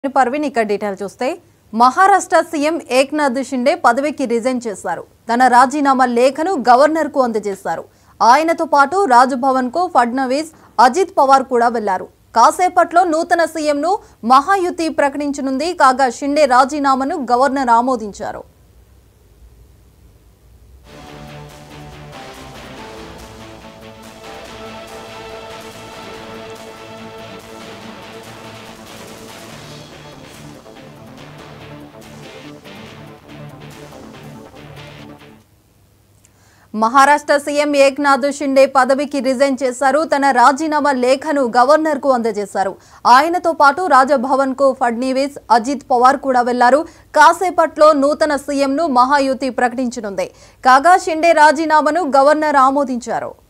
పర్వీన్ ఇక్కడ డీటెయిల్ చూస్తే మహారాష్ట్ర సీఎం ఏక్నాథ్ షిండే పదవికి రిజైన్ చేశారు తన రాజీనామా లేఖను గవర్నర్ కు అందజేశారు ఆయనతో పాటు రాజ్భవన్ కు ఫడ్నవీస్ అజిత్ పవార్ కూడా వెళ్లారు కాసేపట్లో నూతన సీఎంను మహాయుతి ప్రకటించనుంది కాగా షిండే రాజీనామాను గవర్నర్ ఆమోదించారు మహారాష్ట్ర సీఎం ఏక్నాథ్ షిండే పదవికి రిజైన్ చేశారు తన రాజీనామా లేఖను గవర్నర్ కు అందజేశారు ఆయనతో పాటు రాజభవన్ కు ఫడ్నీవీస్ అజిత్ పవార్ కూడా వెళ్లారు కాసేపట్లో నూతన సీఎంను మహాయుతి ప్రకటించనుంది కాగా షిండే రాజీనామాను గవర్నర్ ఆమోదించారు